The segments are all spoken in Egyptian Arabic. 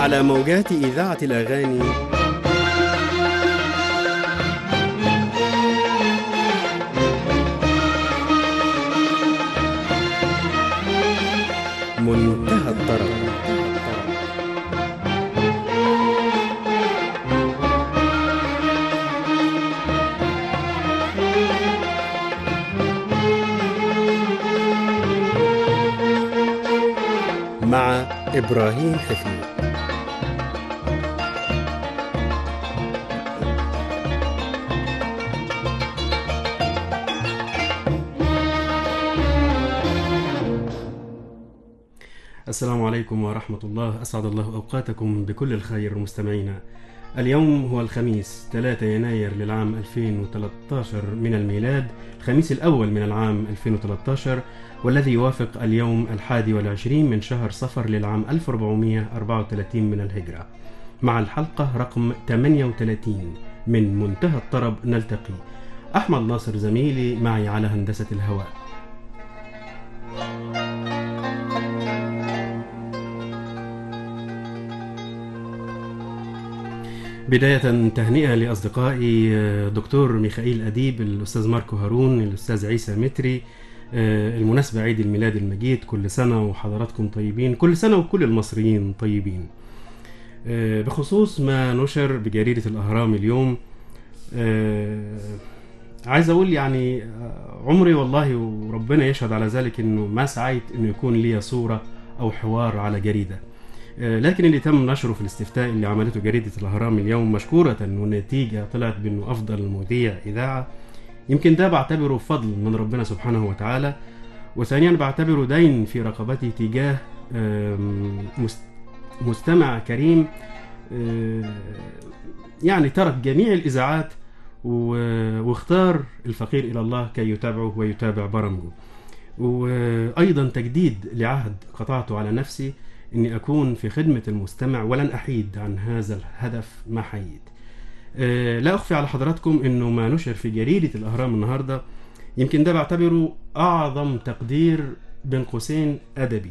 على موجات إذاعة الأغاني منتهى الطرب مع إبراهيم حفيظ السلام عليكم ورحمة الله أسعد الله أوقاتكم بكل الخير مستمعينا اليوم هو الخميس 3 يناير للعام 2013 من الميلاد الخميس الأول من العام 2013 والذي يوافق اليوم الحادي والعشرين من شهر صفر للعام 1434 من الهجرة مع الحلقة رقم 38 من منتهى الطرب نلتقي أحمد ناصر زميلي معي على هندسة الهواء بداية تهنئة لأصدقائي دكتور ميخائيل أديب الأستاذ ماركو هارون الأستاذ عيسى متري المناسبة عيد الميلاد المجيد كل سنة وحضراتكم طيبين كل سنة وكل المصريين طيبين بخصوص ما نشر بجريدة الأهرام اليوم عايز أقول يعني عمري والله وربنا يشهد على ذلك أنه ما سعيت أنه يكون لي صورة أو حوار على جريدة لكن اللي تم نشره في الاستفتاء اللي عملته جريدة الأهرام اليوم مشكورة والنتيجة طلعت بأنه أفضل مذيع إذاعة يمكن ده بعتبره فضل من ربنا سبحانه وتعالى وثانيا بعتبره دين في رقبتي تجاه مستمع كريم يعني ترك جميع الإذاعات واختار الفقير إلى الله كي يتابعه ويتابع برامجه وأيضا تجديد لعهد قطعته على نفسي أني أكون في خدمة المستمع ولن أحيد عن هذا الهدف ما حيد لا أخفي على حضراتكم أنه ما نشر في جريدة الأهرام النهاردة يمكن ده بعتبره أعظم تقدير بين قوسين أدبي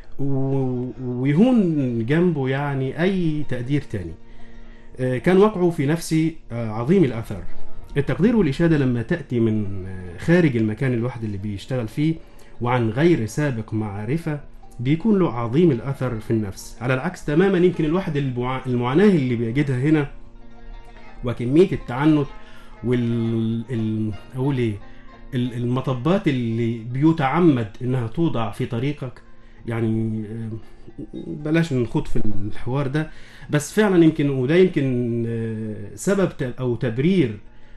ويهون جنبه يعني أي تقدير تاني كان وقعه في نفسي عظيم الأثر التقدير والإشادة لما تأتي من خارج المكان الواحد اللي بيشتغل فيه وعن غير سابق معرفة بيكون له عظيم الأثر في النفس على العكس تماما يمكن الواحد المعاناة اللي بيجدها هنا وكميه التعنت وال ال... اقول ايه المطبات اللي بيتعمد انها توضع في طريقك يعني بلاش نخوض في الحوار ده بس فعلا يمكن وده يمكن سبب او تبرير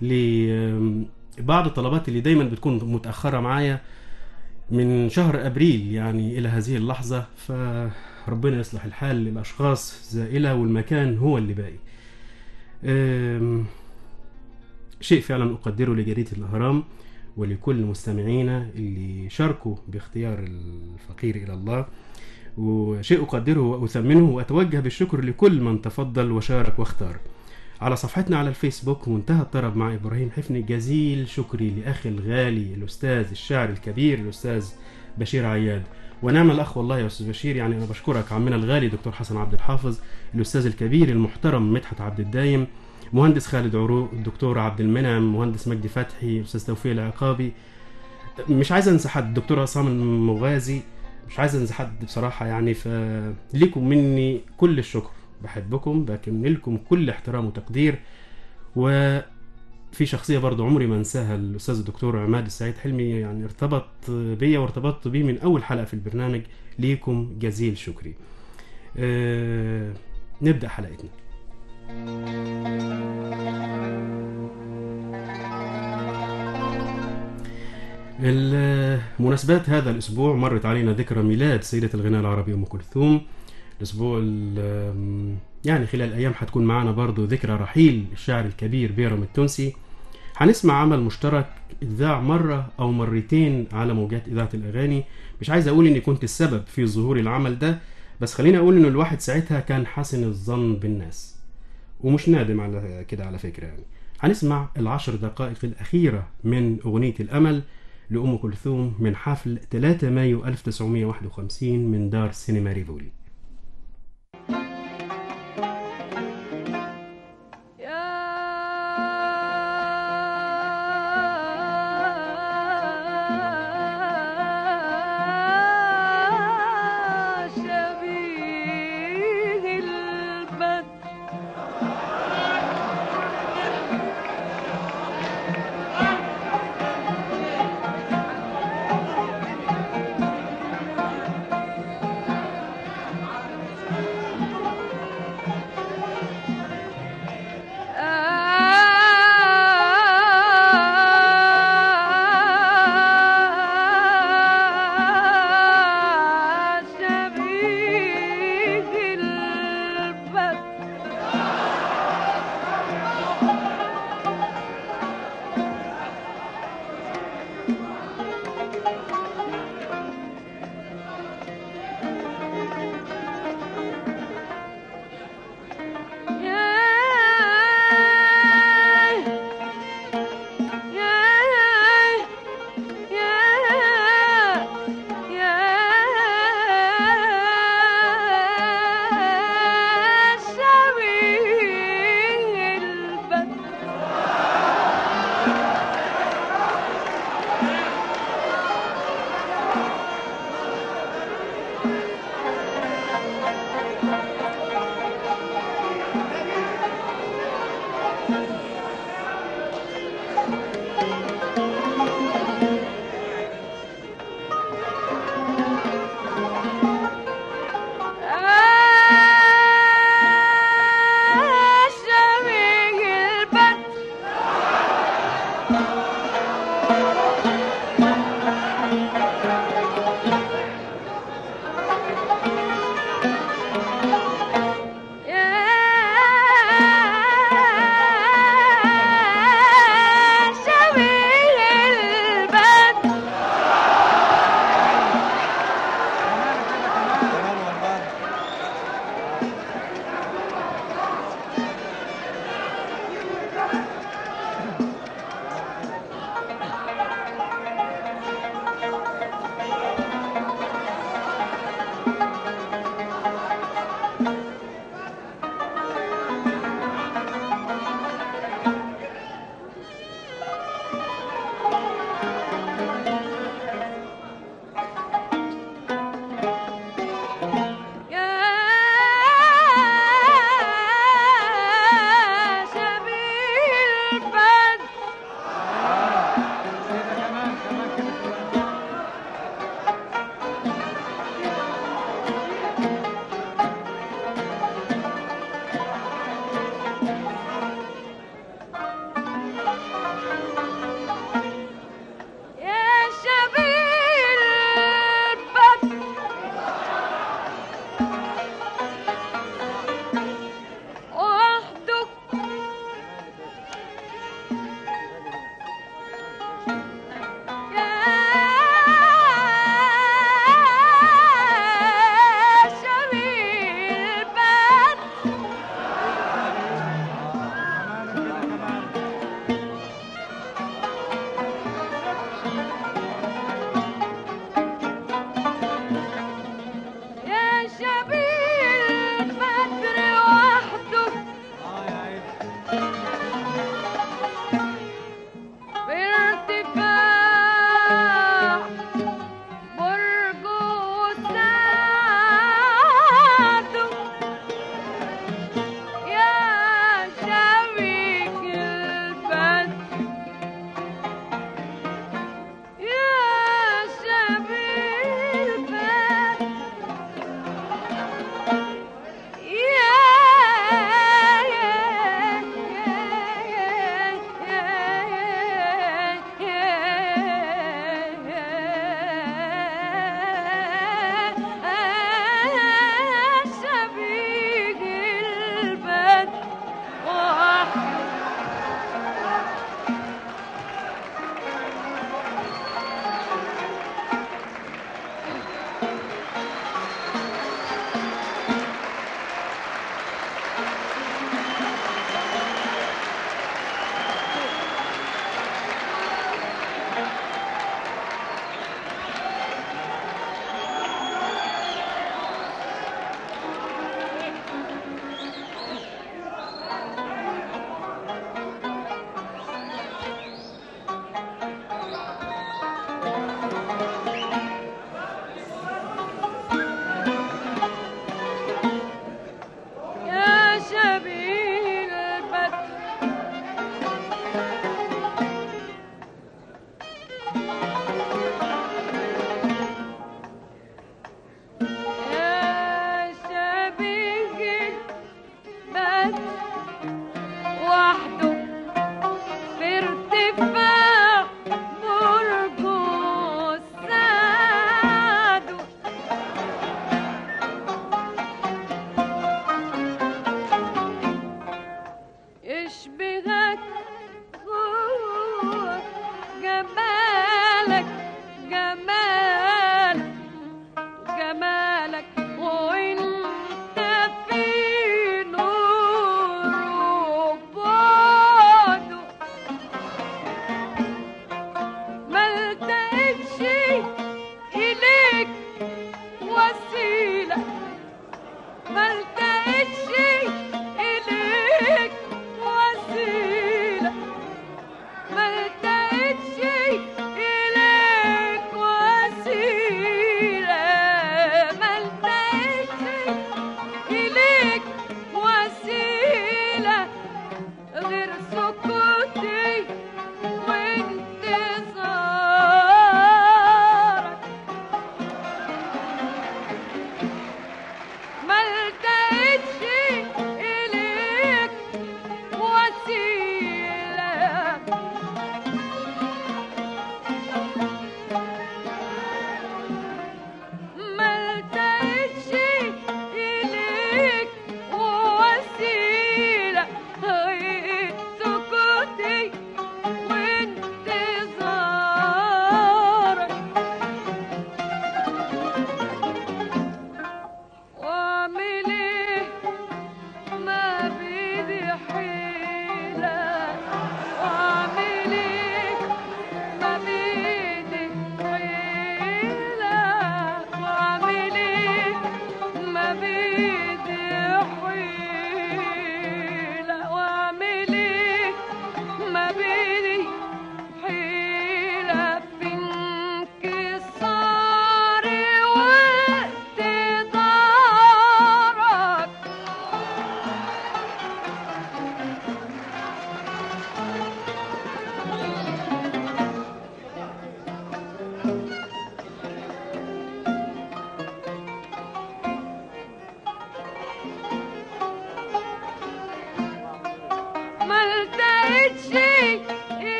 لبعض الطلبات اللي دايما بتكون متاخره معايا من شهر ابريل يعني الى هذه اللحظه فربنا يصلح الحال للاشخاص زائله والمكان هو اللي باقي شيء فعلا أقدره لجريدة الأهرام ولكل مستمعينا اللي شاركوا باختيار الفقير إلى الله وشيء أقدره وأثمنه وأتوجه بالشكر لكل من تفضل وشارك واختار على صفحتنا على الفيسبوك منتهى الطرب مع إبراهيم حفني جزيل شكري لأخي الغالي الأستاذ الشاعر الكبير الأستاذ بشير عياد ونعم الاخ والله يا استاذ بشير يعني انا بشكرك عمنا الغالي دكتور حسن عبد الحافظ الاستاذ الكبير المحترم مدحت عبد الدايم مهندس خالد عروق الدكتور عبد المنعم مهندس مجدي فتحي الاستاذ توفيق العقابي مش عايز انسى حد الدكتور عصام المغازي مش عايز انسى حد بصراحه يعني فليكم مني كل الشكر بحبكم بكن لكم كل احترام وتقدير و في شخصية برضو عمري ما انساها الأستاذ الدكتور عماد السعيد حلمي يعني ارتبط بيا وارتبطت بيه من أول حلقة في البرنامج ليكم جزيل شكري أه نبدأ حلقتنا المناسبات هذا الأسبوع مرت علينا ذكرى ميلاد سيدة الغناء العربي أم كلثوم الأسبوع يعني خلال أيام هتكون معانا برضو ذكرى رحيل الشاعر الكبير بيرم التونسي هنسمع عمل مشترك اتذاع مرة أو مرتين على موجات إذاعة الأغاني مش عايز أقول إني كنت السبب في ظهور العمل ده بس خليني أقول إنه الواحد ساعتها كان حسن الظن بالناس ومش نادم على كده على فكرة يعني هنسمع العشر دقائق الأخيرة من أغنية الأمل لأم كلثوم من حفل 3 مايو 1951 من دار سينما ريفولي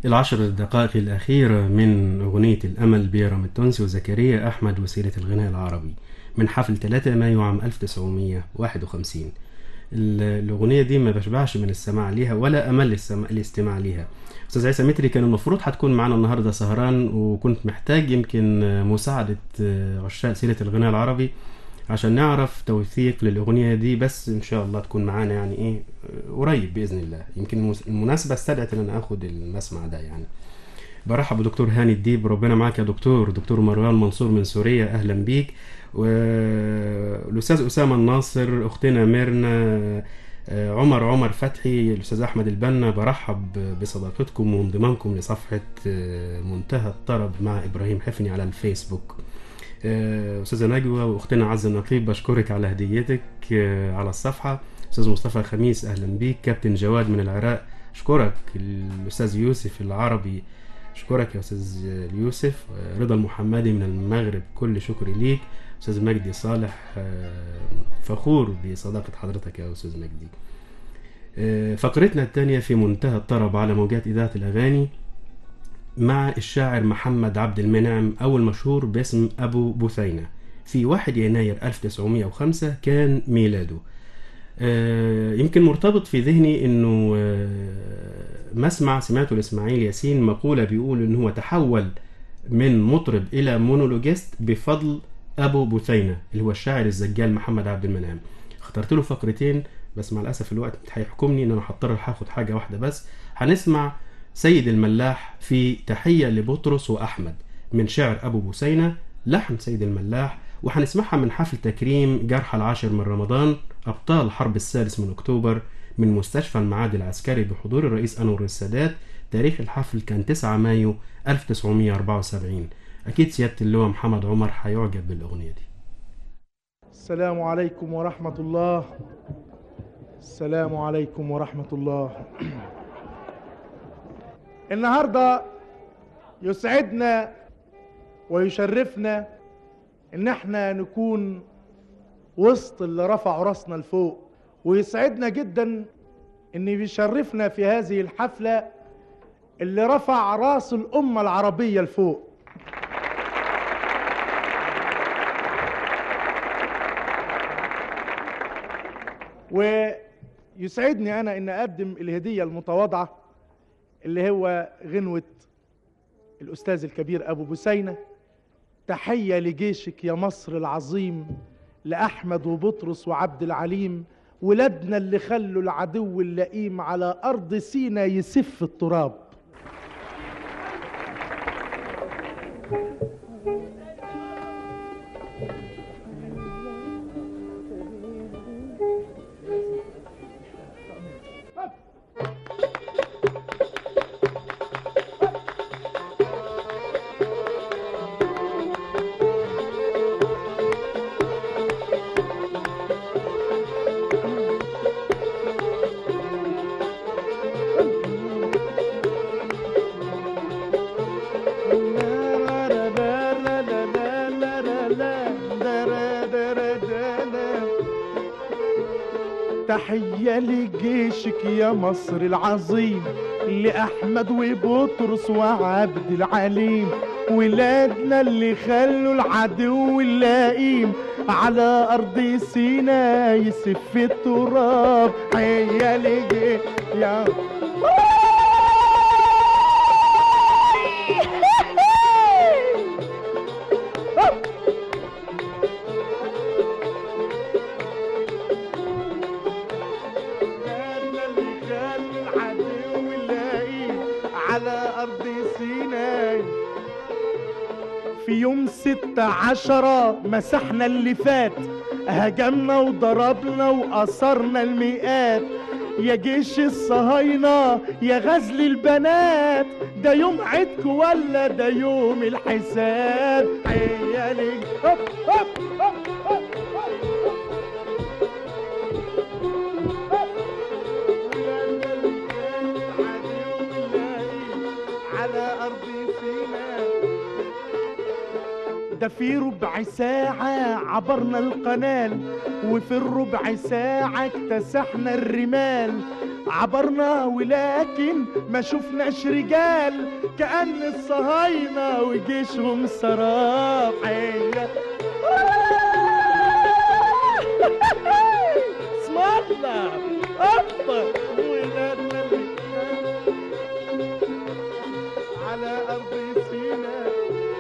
العشر دقائق الأخيرة من أغنية الأمل بيرم التونسي وزكريا أحمد وسيرة الغناء العربي من حفل 3 مايو عام 1951 ال- الأغنية دي ما بشبعش من السماع ليها ولا أمل السماع الاستماع ليها أستاذ عيسى متري كان المفروض هتكون معانا النهاردة سهران وكنت محتاج يمكن مساعدة عشاق سيرة الغناء العربي عشان نعرف توثيق للأغنية دي بس إن شاء الله تكون معانا يعني إيه قريب بإذن الله يمكن المس- المناسبة استدعت إن أنا آخد المسمع ده يعني برحب بدكتور هاني الديب ربنا معاك يا دكتور دكتور مروان منصور من سوريا أهلا بيك والأستاذ أسامة الناصر أختنا ميرنا آه، عمر عمر فتحي الأستاذ أحمد البنا برحب بصداقتكم وانضمامكم لصفحة آه، منتهى الطرب مع إبراهيم حفني على الفيسبوك آه، أستاذة نجوى وأختنا عزة النقيب بشكرك على هديتك آه، على الصفحة أستاذ مصطفى خميس أهلا بيك كابتن جواد من العراق أشكرك الأستاذ يوسف العربي أشكرك يا أستاذ يوسف آه، رضا المحمدي من المغرب كل شكري ليك أستاذ مجدي صالح آه، فخور بصداقة حضرتك يا أستاذ مجدي آه، فقرتنا الثانية في منتهى الطرب على موجات إذاعة الأغاني مع الشاعر محمد عبد المنعم أو المشهور باسم أبو بثينة في 1 يناير 1905 كان ميلاده آه، يمكن مرتبط في ذهني انه آه، مسمع سمعته لاسماعيل ياسين مقولة بيقول ان هو تحول من مطرب الى مونولوجيست بفضل ابو بثينة اللي هو الشاعر الزجال محمد عبد المنعم اخترت له فقرتين بس مع الاسف الوقت هيحكمني ان انا هضطر هاخد حاجة واحدة بس هنسمع سيد الملاح في تحية لبطرس وأحمد من شعر أبو بوسينة لحن سيد الملاح وهنسمعها من حفل تكريم جرحى العاشر من رمضان أبطال حرب السادس من أكتوبر من مستشفى المعاد العسكري بحضور الرئيس أنور السادات تاريخ الحفل كان 9 مايو 1974 أكيد سيادة اللواء محمد عمر هيعجب بالأغنية دي السلام عليكم ورحمة الله السلام عليكم ورحمة الله النهاردة يسعدنا ويشرفنا ان احنا نكون وسط اللي رفعوا راسنا لفوق ويسعدنا جدا ان بيشرفنا في هذه الحفلة اللي رفع راس الأمة العربية لفوق ويسعدني انا ان اقدم الهديه المتواضعه اللي هو غنوه الاستاذ الكبير ابو بسينه تحيه لجيشك يا مصر العظيم لاحمد وبطرس وعبد العليم ولادنا اللي خلوا العدو اللئيم على ارض سينا يسف التراب تحية لجيشك يا مصر العظيم لأحمد وبطرس وعبد العليم ولادنا اللي خلوا العدو اللئيم على أرض سينا يسف التراب تحية لجيشك يا اللي خلوا العدو اللئيم على أرض سيناء في يوم ستة عشرة مسحنا اللي فات هجمنا وضربنا وأثرنا المئات يا جيش الصهاينة يا غزل البنات ده يوم عيدك ولا ده يوم الحساب عيالي هوب هوب هوب هوب على أرض سيناء ده في ربع ساعة عبرنا القنال وفي الربع ساعة اكتسحنا الرمال عبرنا ولكن ما شفناش رجال كأن الصهاينة وجيشهم سراب حية اسم الله أكبر ولادنا على أرض سيناء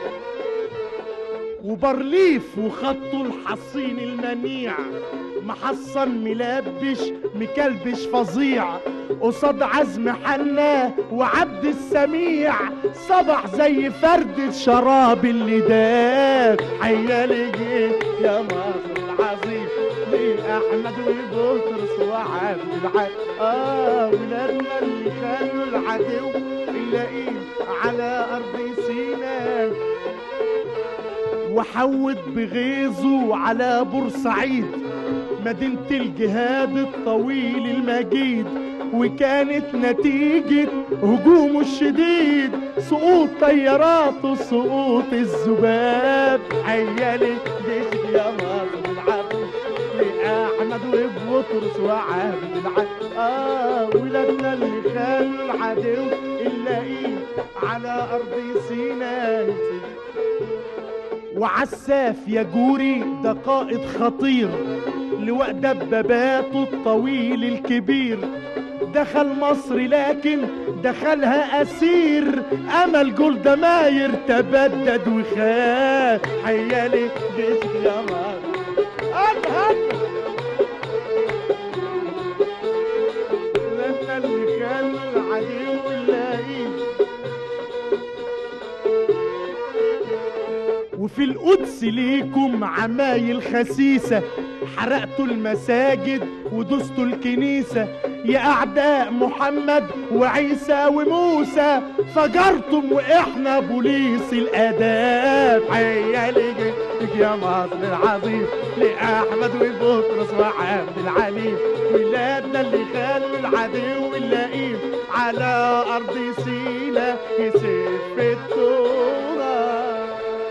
وبرليف وخطه الحصين المنيع محصن ملبش مكلبش فظيع قصاد عزم حنا وعبد السميع صبح زي فردة شراب اللي داب حيالي جيت يا مصر العظيم مين احمد وبطرس وعبد العال اه ولادنا اللي خانوا العدو نلاقيه على ارض سيناء وحود بغيظه على بورسعيد مدينة الجهاد الطويل المجيد وكانت نتيجة هجومه الشديد سقوط طياراته سقوط الذباب حيالي جيش يا مصر العظيم لأحمد وبطرس وعبد العال آه ولادنا اللي خانوا العدو نلاقيه على أرض سيناء وعساف يا جوري ده قائد خطير لواء دباباته الطويل الكبير دخل مصر لكن دخلها أسير أمل جولدا ماير تبدد وخاف حيالي جيش يا مصر أذهب لما اللي خلوا العدو اللئيم وفي القدس ليكم عمايل خسيسة حرقتوا المساجد ودستوا الكنيسة يا أعداء محمد وعيسى وموسى فجرتم وإحنا بوليس الآداب حيالي جيتك يا مصر العظيم لأحمد وبطرس وعبد العليم ولادنا اللي خلوا العدو اللئيم على أرض سينا يسف التراب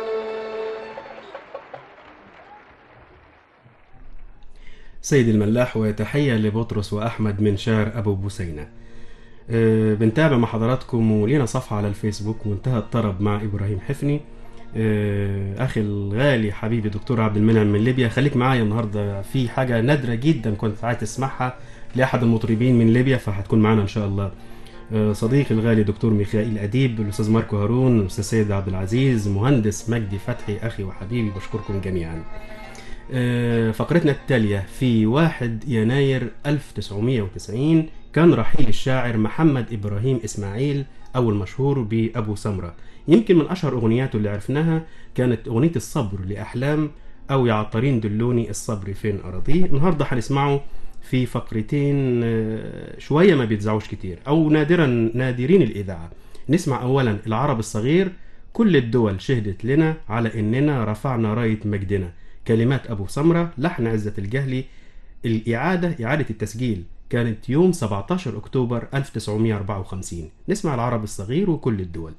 سيد الملاح وتحية لبطرس وأحمد من شعر أبو بوسينة أه بنتابع مع حضراتكم ولينا صفحة على الفيسبوك وانتهى الطرب مع إبراهيم حفني أه أخي الغالي حبيبي دكتور عبد المنعم من ليبيا خليك معايا النهاردة في حاجة نادرة جدا كنت عايز تسمعها لأحد المطربين من ليبيا فهتكون معانا إن شاء الله أه صديقي الغالي دكتور ميخائيل أديب الأستاذ ماركو هارون الأستاذ سيد عبد العزيز مهندس مجدي فتحي أخي وحبيبي بشكركم جميعا فقرتنا التالية في 1 يناير 1990 كان رحيل الشاعر محمد إبراهيم إسماعيل أو المشهور بأبو سمرة يمكن من أشهر أغنياته اللي عرفناها كانت أغنية الصبر لأحلام أو يا عطارين دلوني الصبر فين أراضيه النهاردة هنسمعه في فقرتين شوية ما بيتذاعوش كتير أو نادرا نادرين الإذاعة نسمع أولا العرب الصغير كل الدول شهدت لنا على إننا رفعنا راية مجدنا كلمات أبو سمرة لحن عزة الجهلي الإعادة إعادة التسجيل كانت يوم 17 أكتوبر 1954 نسمع العرب الصغير وكل الدول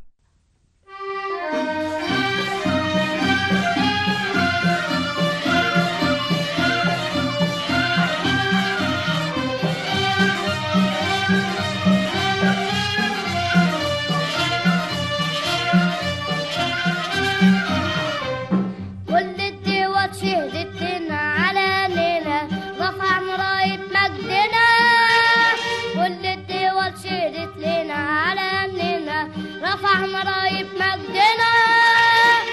كل الدول شهدت لنا على ليلة رفعنا راية مجدنا كل الدول شهدت لنا على ليلة رفعنا راية مجدنا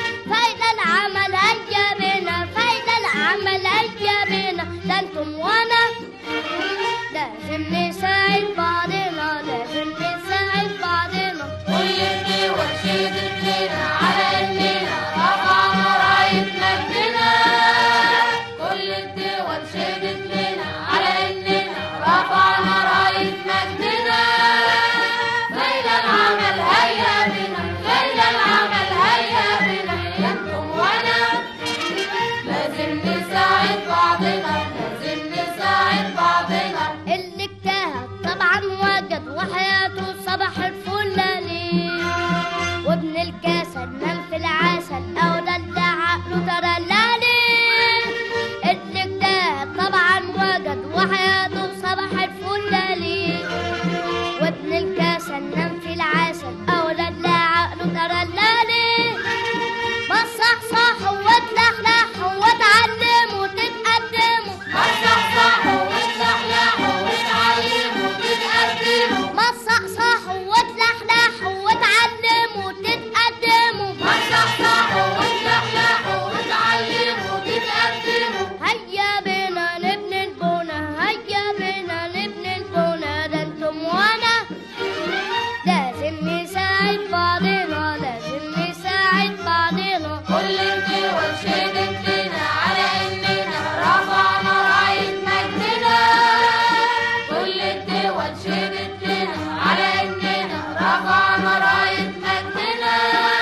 الدول شهدت لنا على إننا رفعنا راية مجدنا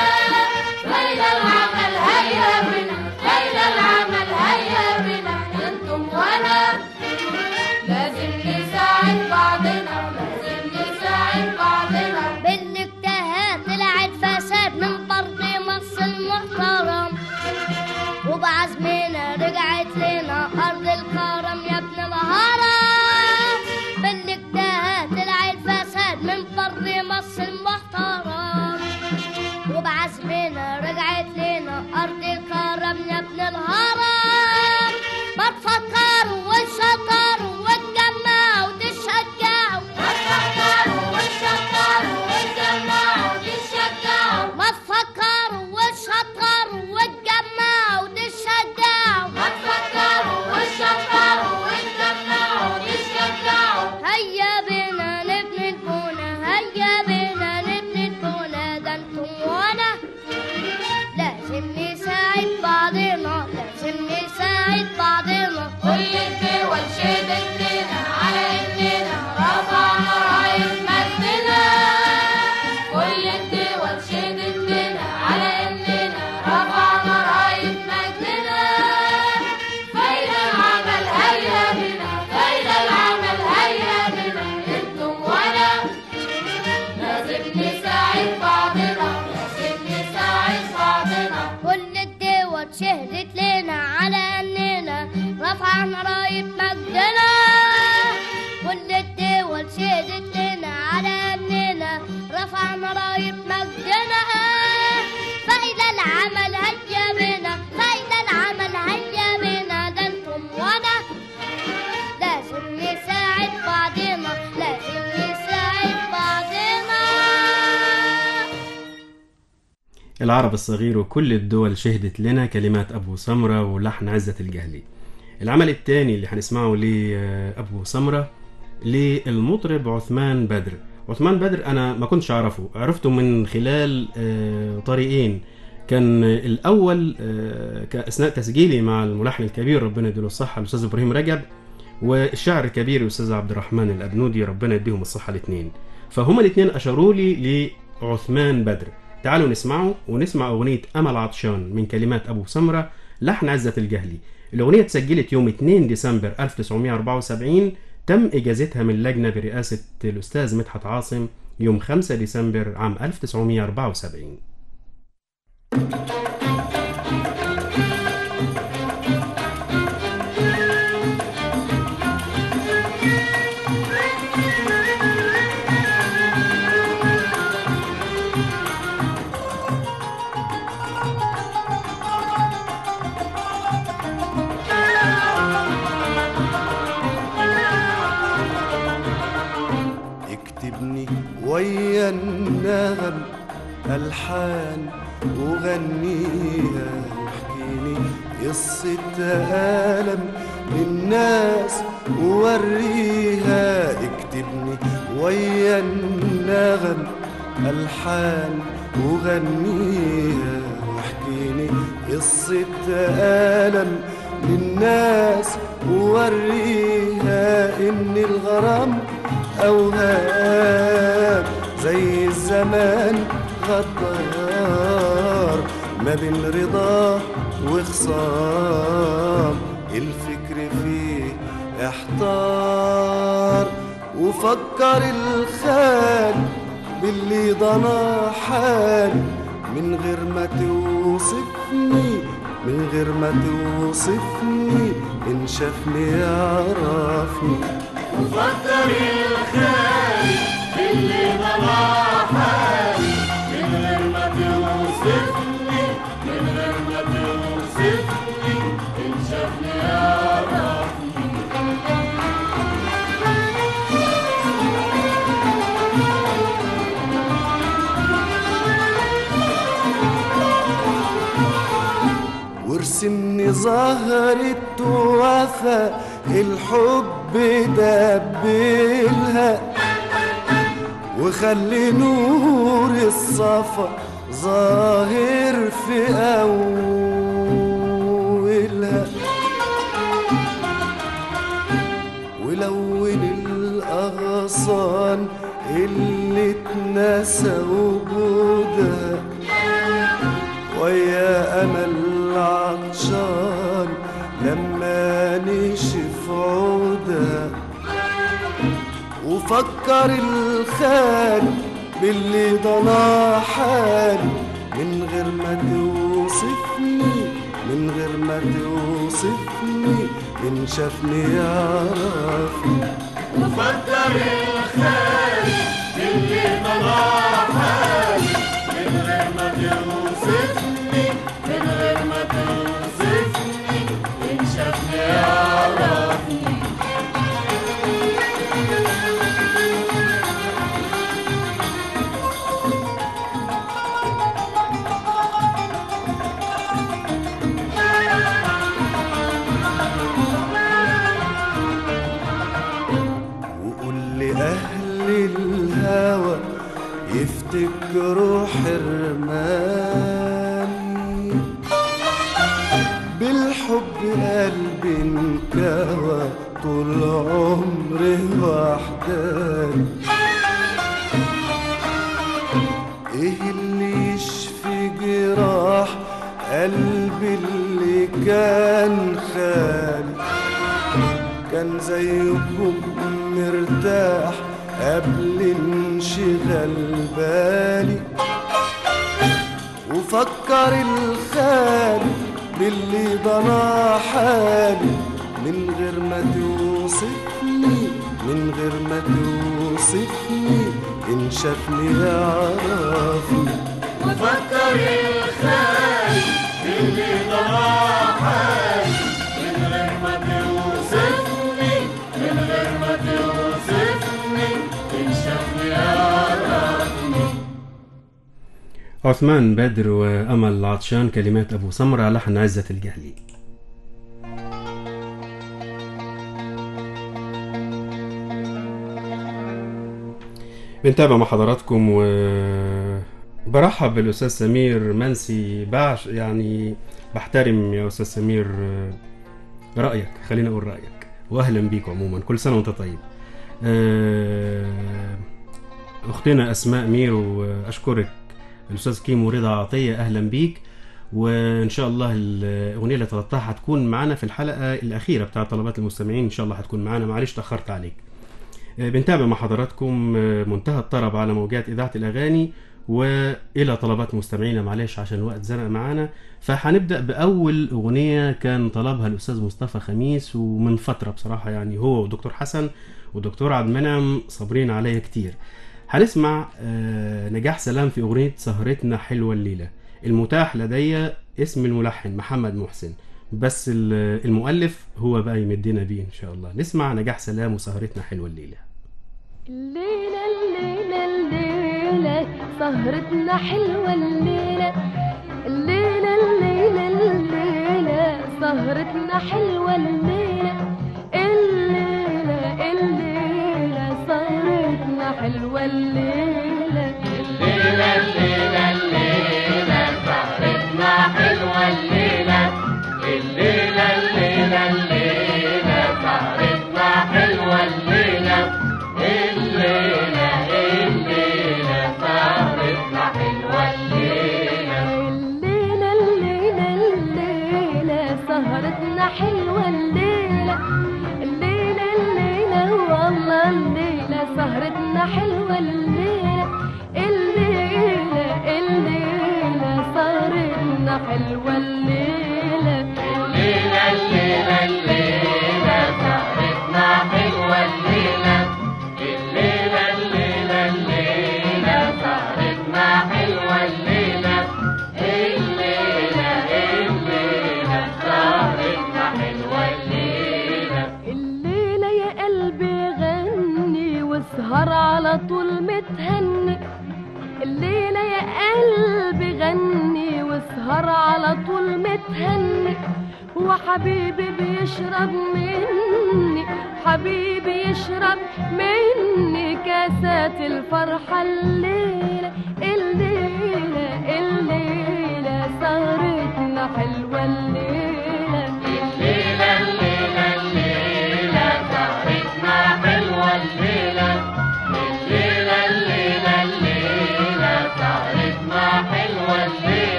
ليلى العمل هيا بنا ليلى العمل هيا بنا انتم وانا لازم نساعد بعضنا لازم نساعد بعضنا بالاجتهاد طلعت فساد من برض مصر المحترم وبعزمنا رجعت لنا أرض الكرم يا ابن الهرم بالاجتهاد طلعت فساد من برض مصر المحترم وبعزمنا رجعت لنا أرض الكرم يا ابن الهرم ما تفكروا وتشطروا وتجمعوا وتشجعوا ما تفكروا وتشطروا وتجمعوا وتشجعوا ما تفكروا وتشطروا وتجمعوا وتشجعوا ما تفكروا وتشطروا وتجمعوا وتشجعوا هيا بنا نبني البنى هيا بنا نبني البنى ده انتم وانا لازم نساعد بعضنا لازم نساعد بعضنا كل الدول شهدت لنا على اننا رفعنا راية مجدنا كل الدول شهدت لنا على اننا رفعنا راية مجدنا فايدة العمل هيا بنا فايدة العمل هيا بنا انتم وانا لازم نساعد بعضنا لازم نساعد بعضنا كل الدول شهدت لنا على اننا رفعنا راية مجدنا كل الدول شهدت لنا على اننا رفعنا راية مجدنا فإذا العمل هيا بنا فإذا العمل هيا بنا ده انتم وانا لازم نساعد بعضنا لازم نساعد بعضنا العرب الصغير وكل الدول شهدت لنا كلمات أبو سمرة ولحن عزة الجهلي العمل الثاني اللي هنسمعه لأبو سمرة للمطرب عثمان بدر عثمان بدر أنا ما كنتش أعرفه عرفته من خلال آه، طريقين كان الأول آه، كأثناء تسجيلي مع الملحن الكبير ربنا يديله الصحة الأستاذ إبراهيم رجب والشاعر الكبير الأستاذ عبد الرحمن الأبنودي ربنا يديهم الصحة الاثنين فهما الاثنين أشاروا لي لعثمان بدر تعالوا نسمعه ونسمع أغنية أمل عطشان من كلمات أبو سمرة لحن عزة الجهلي الأغنية اتسجلت يوم 2 ديسمبر 1974 تم إجازتها من لجنة برئاسة الأستاذ مدحت عاصم يوم 5 ديسمبر عام 1974 اكتبني ويا النغم ألحان وغنيها واحكيني قصة ألم للناس ووريها اكتبني ويا النغم ألحان وغنيها واحكيني قصة ألم للناس ووريها إن الغرام أوهام زي الزمان غدار ما بين رضا وخصام الفكر فيه احتار وفكر الخال باللي ضنا حال من غير ما توصفني من غير ما توصفني إن شافني يعرفني وفكر الخير اللي ضلع من غير ما توصفني من غير ما توصفني إن شافني يعرفني وارسمني زهرة وفا الحب دبلها وخلي نور الصفا ظاهر في أولها ولون الأغصان الغصان اللي اتنسى وجودها ويا امل عطشان لما نشف عودها وفكر الخالق باللي ضنا حالي من غير ما توصفني من غير ما توصفني إن شافني يعرفني وفكر الخالق اللي طلع حالي من غير ما توصفني من غير ما توصفني إن شافني يعرفني وقول لأهل الهوى يفتكروا حرماني بالحب قلبي انكوى طول عمري وحداني ايه اللي يشفي جراح قلبي اللي كان خالي كان زيكم مرتاح قبل انشغال بالي وفكر الخالي باللي ضنا حالي من غير ما توصفني من غير ما توصفني إن شافني يعرفني وفكر الخالق اللي طلع حالي من غير ما توصفني من غير ما توصفني إن شافني يعرفني عثمان بدر وأمل عطشان كلمات أبو سمرة لحن عزة الجهلي بنتابع مع حضراتكم و برحب بالأستاذ سمير منسي بعش يعني بحترم يا أستاذ سمير رأيك خلينا أقول رأيك وأهلا بيك عموما كل سنة وأنت طيب آه، أختنا أسماء مير وأشكرك الاستاذ كيمو رضا عطيه اهلا بيك وان شاء الله الاغنيه اللي طلبتها هتكون معانا في الحلقه الاخيره بتاع طلبات المستمعين ان شاء الله هتكون معانا معلش تاخرت عليك آه، بنتابع مع حضراتكم آه، منتهى الطرب على موجات اذاعه الاغاني والى طلبات مستمعينا معلش عشان الوقت زنق معانا فهنبدا باول اغنيه كان طلبها الاستاذ مصطفى خميس ومن فتره بصراحه يعني هو ودكتور حسن ودكتور عبد المنعم صابرين عليا كتير هنسمع آه، نجاح سلام في أغنية سهرتنا حلوة الليلة المتاح لدي اسم الملحن محمد محسن بس ال- المؤلف هو بقى يمدنا بيه إن شاء الله نسمع نجاح سلام وسهرتنا حلوة الليلة الليلة الليلة الليلة سهرتنا حلوة الليلة الليلة الليلة الليلة سهرتنا حلوة الليلة الليلة الليلة سهرتنا حلوة الليلة الليلة الليلة الليلة سهرتنا حلوة الليلة الليلة الليلة الليلة سهرتنا حلوة الليلة الليلة الليلة سهرتنا حلوة الليلة الليلة الليلة الليلة سهرتنا حلوة الليلة الليلة الليلة والله الليلة سهرتنا حلوة الليلة الليلة الليلة سهرتنا حلوة الليلة الليلة الليلة الليلة سهرتنا حلوة الليلة الليلة الليلة الليلة سهرتنا حلوة الليلة الليلة الليلة سهرتنا حلوة الليلة الليلة يا قلبي غني واسهر على طول متهني الليلة يا قلبي غني واسهر على طول متهني وحبيبي بيشرب مني حبيبي يشرب مني كاسات الفرحة الليلة الليلة الليلة سهرتنا حلوة الليلة الليلة الليلة الليلة سهرتنا حلوة الليلة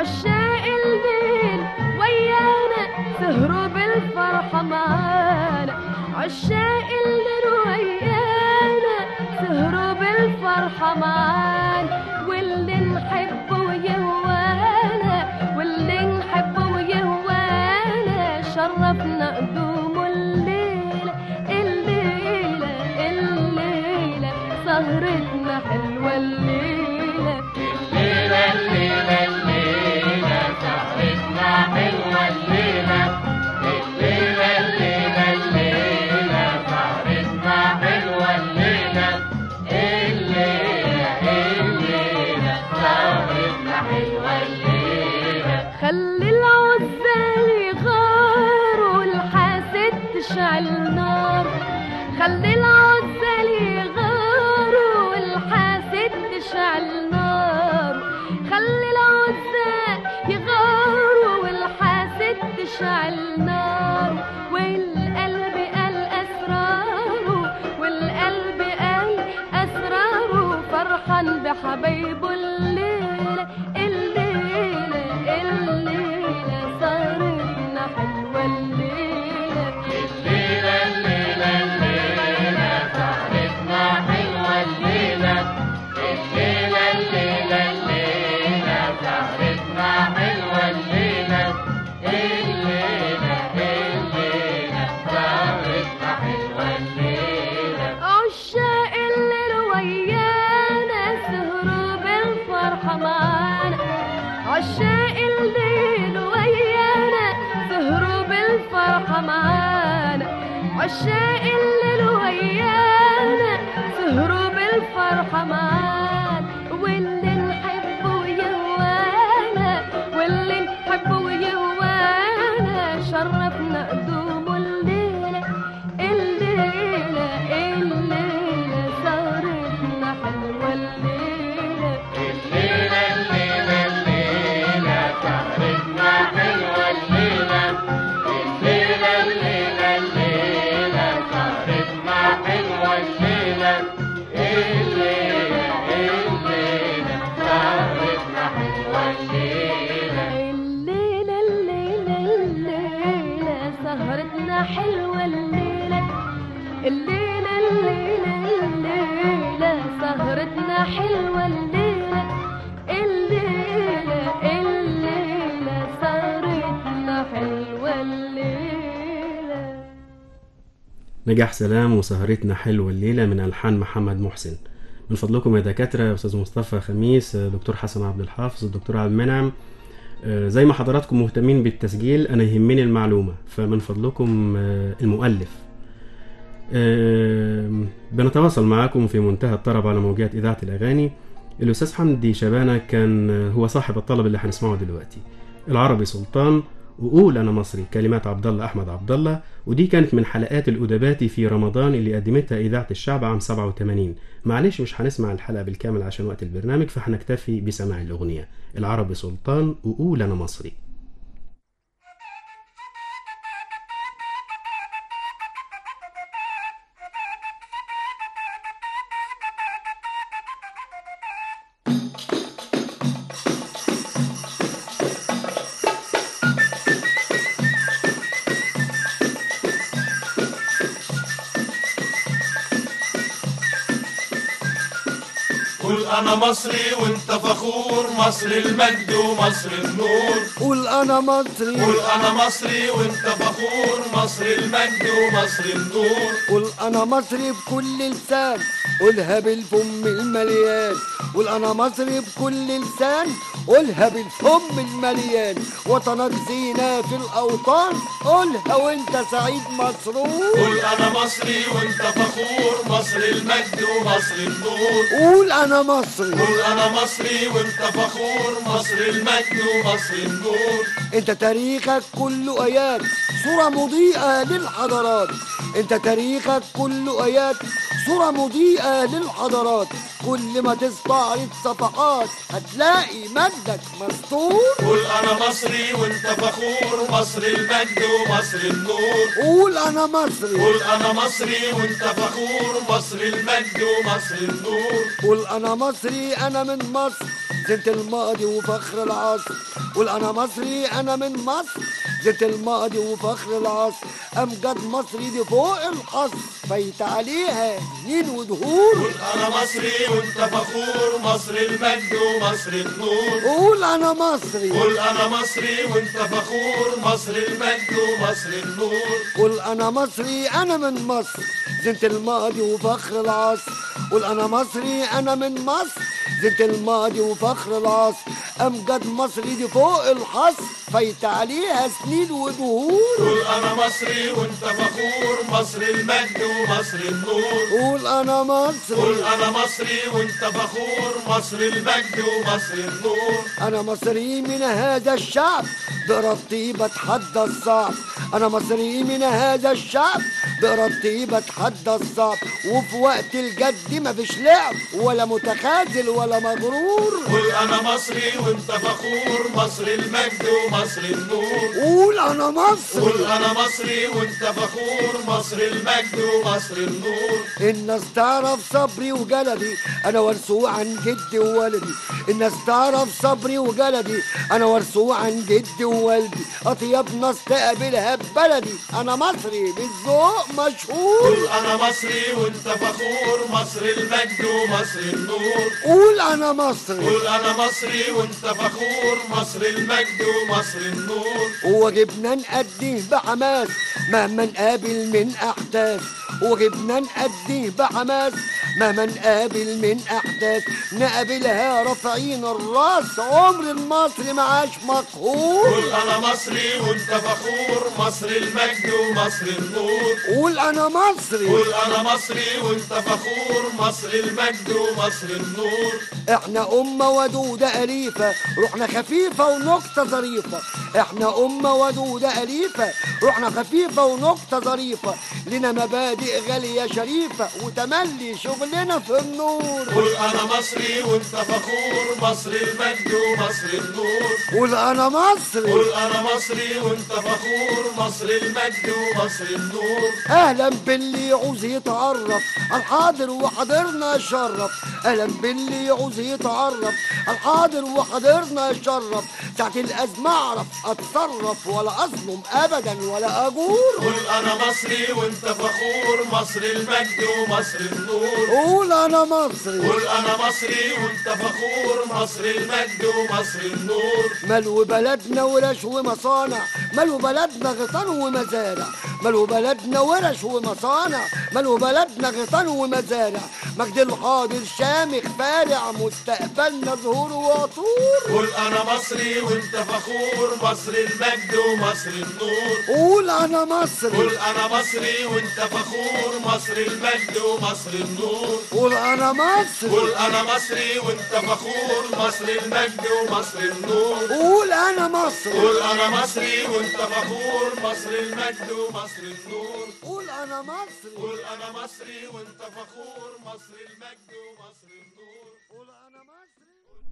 عشاق الليل ويانا سهروا بالفرحة معانا عشاق الليل ويانا سهروا بالفرحة معانا واللي نحبه يهوانا واللي نحبه يهوانا شرفنا قدومه الليلة الليلة الليلة سهرتنا حلوة الليلة الليلة الليلة الليلة سهرتنا حلوة الليلة الليلة الليلة الليلة سهرتنا حلوة الليلة الليلة الليلة سهرتنا حلوة الليلة خلي العزال يغاروا والحاسد تشعل نار خلي العزال يغاروا والحاسد تشعل نار خلي العزال يغاروا والحاسد تشعل نار والقلب قال أسراره والقلب قال أسراره فرحان بحبايبه الليلة الليلة الليلة صارتنا حلوة الليلة الليلة الليلة الليلة سهرتنا حلوة الليلة الليلة الليلة الليلة سهرتنا حلوة الليلة الليلة الليلة سهرتنا حلوة الليلة عشاق الليل ويانا سهروا بالفرحة معانا عشاق الليل ويانا سهروا بالفرحة معانا عشاق الليل ويانا سهروا بالفرحة معانا واللي نحبه يهوانا واللي نحبه يهوانا شرفنا قدومه الليلة الليلة الليلة سهرتنا حلوة الليلة الليلة الليلة الليلة سهرتنا حلوة الليلة الليلة الليلة الليلة سهرتنا حلوة الليلة الليلة الليلة سهرتنا حلوة الليلة الليلة الليلة الليلة سهرتنا حلوة الليلة الليلة الليلة الليلة سهرتنا حلوة الليلة الليلة الليلة سهرتنا حلوة الليلة نجاح سلام وسهرتنا حلوة الليلة من ألحان محمد محسن من فضلكم يا دكاترة يا أستاذ مصطفى خميس دكتور حسن عبد الحافظ الدكتور عبد المنعم آه، زي ما حضراتكم مهتمين بالتسجيل أنا يهمني المعلومة فمن فضلكم آه، المؤلف آه، بنتواصل معاكم في منتهى الطرب على موجات إذاعة الأغاني الأستاذ حمدي شبانة كان آه، هو صاحب الطلب اللي هنسمعه دلوقتي العربي سلطان وقول أنا مصري كلمات عبد الله أحمد عبد الله ودي كانت من حلقات الأدبات في رمضان اللي قدمتها إذاعة الشعب عام 87 معلش مش هنسمع الحلقة بالكامل عشان وقت البرنامج فهنكتفي بسماع الأغنية العربي سلطان وقول أنا مصري قول انا مصري وانت فخور مصر المجد ومصر النور قول انا مصري قول انا مصري وانت فخور مصر المجد ومصر النور قول انا مصري بكل لسان قولها بالفم المليان قول انا مصري بكل لسان قولها بالفم المليان وطنك زينة في الاوطان قولها وانت سعيد مسرور قول انا مصري وانت فخور مصر المجد ومصر النور قول انا مصري قول انا مصري وانت فخور مصر المجد ومصر النور انت تاريخك كله ايات صورة مضيئة للحضارات انت تاريخك كله ايات صورة مضيئة للحضارات كل ما تستعرض صفحات هتلاقي مجدك مسطور قول انا مصري وانت فخور مصر المجد ومصر النور قول انا مصري قول انا مصري وانت فخور مصر المجد ومصر النور قول انا مصري انا من مصر زنت الماضي وفخر العصر قول انا مصري انا من مصر زنت الماضي وفخر العصر امجد مصري دي فوق القصر فايت عليها سنين ودهور قول انا مصري وانت فخور مصر المجد ومصر النور قول انا مصري قول انا مصري وانت فخور مصر المجد ومصر النور قول انا مصري انا من مصر زنت الماضي وفخر العصر قول انا مصري انا من مصر زنت الماضي وفخر العصر امجد مصري دي فوق الحصر فايت عليها سنين ودهور قول انا مصري وانت فخور مصر المجد ومصر النور قول انا مصري قول انا مصري وانت فخور مصر المجد ومصر النور انا مصري من هذا الشعب بإرادتي بتحدى الصعب انا مصري من هذا الشعب بإرادتي بتحدى الصعب وفي وقت الجد مفيش لعب ولا متخاذل ولا مغرور قول انا مصري وانت فخور مصر المجد ومصر النور قول انا مصري قول انا مصري وانت فخور مصر المجد ومصر النور الناس تعرف صبري وجلدي انا ورثوه عن جدي ووالدي الناس تعرف صبري وجلدي انا ورثوه عن جدي ووالدي اطيب ناس تقابلها ببلدي انا مصري بالذوق مشهور قول انا مصري وانت فخور مصر المجد ومصر النور قول انا مصري قول انا مصري وانت فخور مصر المجد ومصر النور وجبنا نأديه بحماس مهما نقابل من أحداث وجبنا نأديه بحماس مهما نقابل من أحداث نقابلها رافعين الراس عمر المصري معاش مقهور قول انا مصري وانت فخور مصر المجد ومصر النور قول أنا مصري قول انا مصري وانت فخور مصر المجد ومصر النور احنا أمة ودودة أليفة روحنا خفيفة ونكتة ظريفة احنا أمة ودودة أليفة روحنا خفيفة ونكتة ظريفة لنا مبادئ غالية شريفة وتملي شغلنا في النور قول انا مصري وانت فخور مصر المجد ومصر النور قول أنا مصري قول انا مصري وانت فخور مصر المجد ومصر النور اهلا باللي يعوز يتعرف الحاضر وحاضرنا شرف اهلا باللي يعوز يتعرف الحاضر وحاضرنا شرف ساعة الازمة اعرف اتصرف ولا اظلم ابدا ولا اجور قول انا مصري وانت فخور مصر المجد ومصر النور قول انا مصري قول انا مصري وانت فخور مصر المجد ومصر النور ملو بلدنا ورش ومصانع ملو بلدنا غيطان ومزارع ملو بلدنا ورش ومصانع ملو بلدنا غيطان ومزارع مجد الحاضر شامخ فارع مستقبلنا ظهور وطور قول انا مصري وانت فخور مصر المجد ومصر النور قول انا مصري قول انا مصري وانت فخور مصر المجد ومصر النور قول انا مصري قول انا مصري وانت فخور مصر المجد ومصر النور قول انا مصري قول انا مصري وانت فخور مصر المجد ومصر النور قول انا مصري قول انا مصري وانت فخور مصر المجد ومصر النور قول انا مصري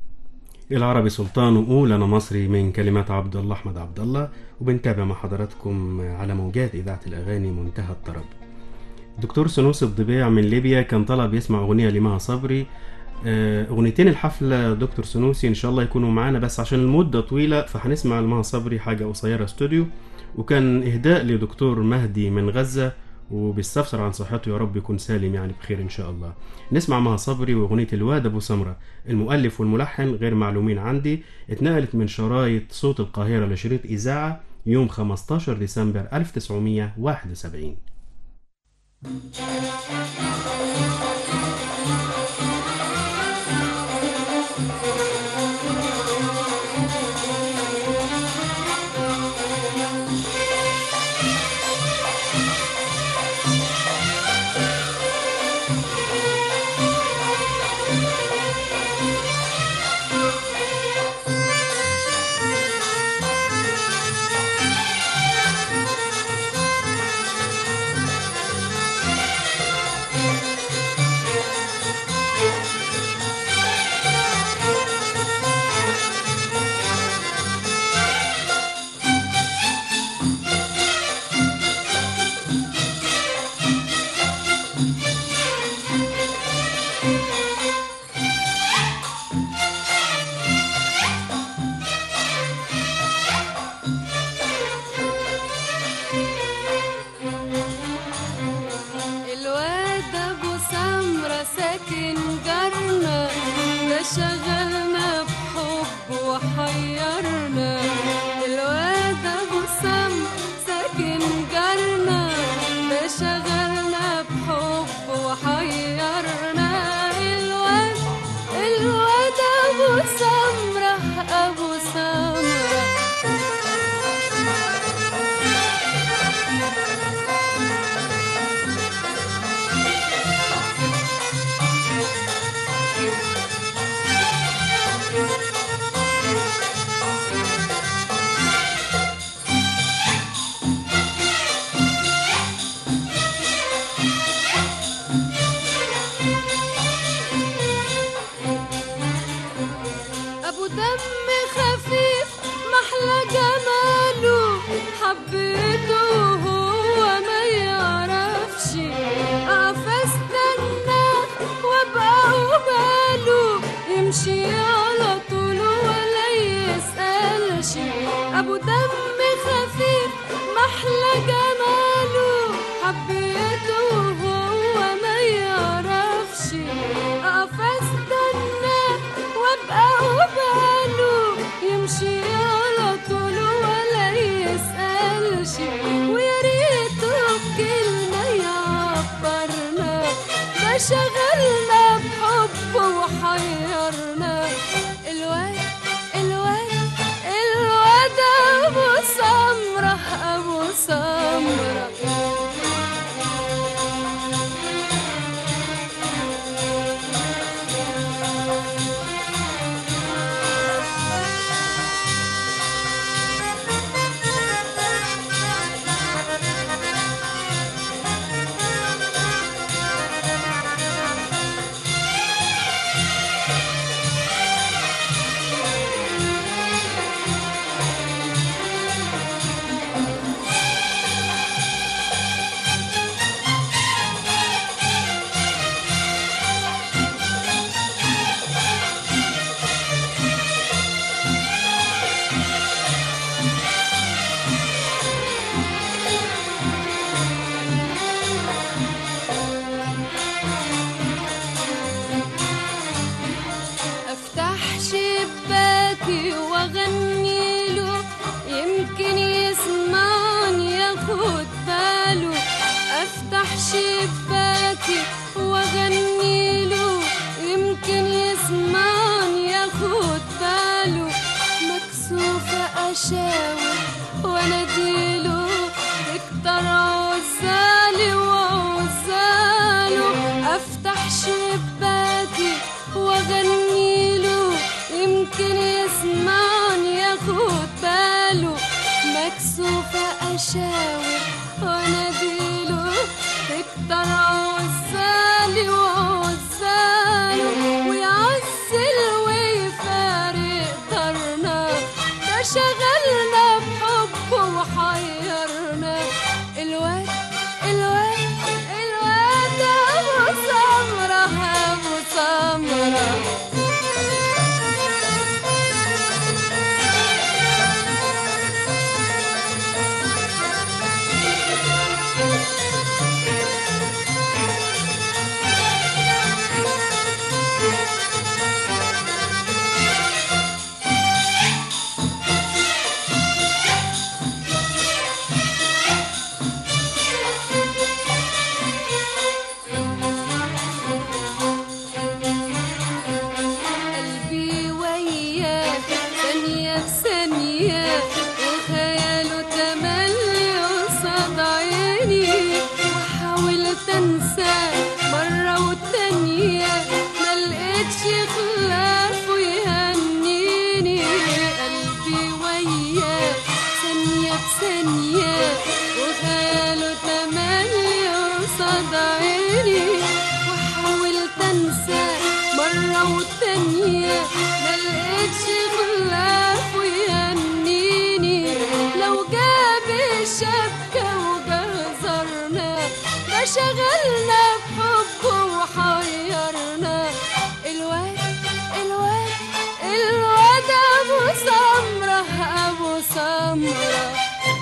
العربي سلطان وقول انا مصري من كلمات عبد الله احمد عبد الله وبنتابع مع حضراتكم على موجات اذاعه الاغاني منتهى الطرب دكتور سنوس الضبيع من ليبيا كان طلب يسمع اغنيه لمها صبري آه، اغنيتين الحفله دكتور سنوسي ان شاء الله يكونوا معانا بس عشان المده طويله فهنسمع لمها صبري حاجه قصيره استوديو وكان اهداء لدكتور مهدي من غزه وبيستفسر عن صحته يا رب يكون سالم يعني بخير ان شاء الله نسمع مها صبري واغنيه الواد ابو سمره المؤلف والملحن غير معلومين عندي اتنقلت من شرايط صوت القاهره لشريط اذاعه يوم 15 ديسمبر 1971 Thank ابو دم خفيف محلى جماله حبيته وهو ما يعرفش اقف استنى وابقى قباله يمشي على طول ولا يسألش ابو دم خفيف محلى جماله حبيته وهو ما يعرفش اقف استنى وابقى قباله يمشي على طول ولا يسألش ويا ريته بكلمة يعبرنا ده شغلنا بحبه وحيرنا الواد الواد الواد ابو سمرة ابو سمرة افتح شباكي واغني له يمكن يسمعني ياخد باله افتح شباكي واغني له يمكن يسمعني ياخد باله مكسوفة اشاور واناديله اكتر عزالي وعزاله افتح شباكي واغني له يمكن يسمعني ياخد باله مكسوفة اشاور واناديله اكتر عزالي وعزاله ويعزل ويفارق دارنا ده شغلنا بحبه وحيرنا الواد الواد الواد ابو سمرة ابو سمرة قلبي وياك ثانية بثانية وخياله تملي قصاد عيني وحاولت انساه مرة والتانية ما لقيتش خلافه يهنيني قلبي وياك ثانية بثانية وخياله تملي قصاد عيني وحاولت انساه مرة والتانية ما لقيتش خلافه يهنيني لو جاب الشبكة وجزرنا ده شغلنا بحبه وحيرنا الواد الواد الواد ابو سمرة ابو سمرة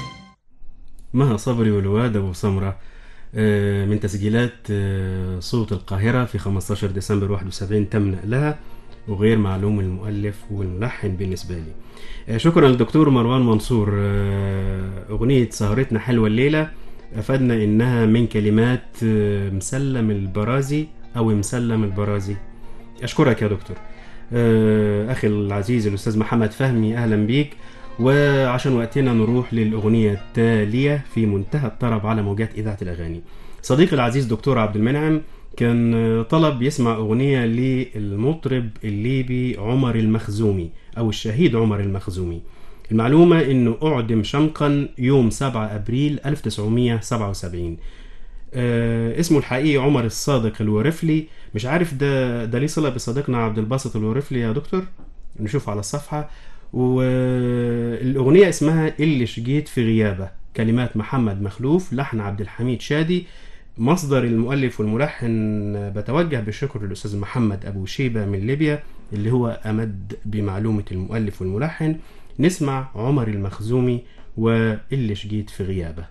مها صبري والواد ابو سمره آه، من تسجيلات آه، صوت القاهرة في 15 ديسمبر 71 تم نقلها وغير معلوم المؤلف والملحن بالنسبة لي آه، شكرا للدكتور مروان منصور آه، أغنية سهرتنا حلوة الليلة أفادنا إنها من كلمات آه، مسلم البرازي أو مسلم البرازي أشكرك يا دكتور آه، أخي العزيز الأستاذ محمد فهمي أهلا بيك وعشان وقتنا نروح للأغنية التالية في منتهى الطرب على موجات إذاعة الأغاني صديقي العزيز دكتور عبد المنعم كان طلب يسمع أغنية للمطرب الليبي عمر المخزومي أو الشهيد عمر المخزومي المعلومة أنه أعدم شمقا يوم 7 أبريل 1977 آه اسمه الحقيقي عمر الصادق الورفلي مش عارف ده ده ليه صلة بصديقنا عبد الباسط الورفلي يا دكتور نشوفه على الصفحة والأغنية اسمها اللي شجيت في غيابه كلمات محمد مخلوف لحن عبد الحميد شادي مصدر المؤلف والملحن بتوجه بالشكر للأستاذ محمد أبو شيبة من ليبيا اللي هو أمد بمعلومة المؤلف والملحن نسمع عمر المخزومي واللي شجيت في غيابه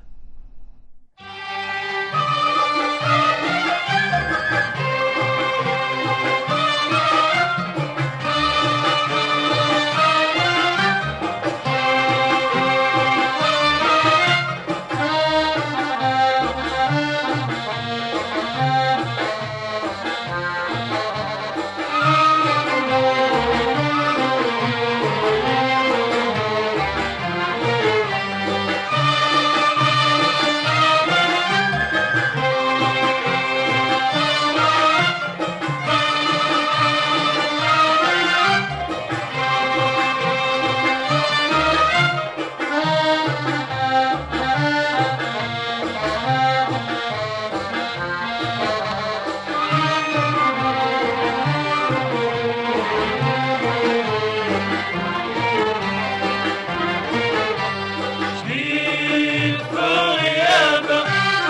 جديد في غيابك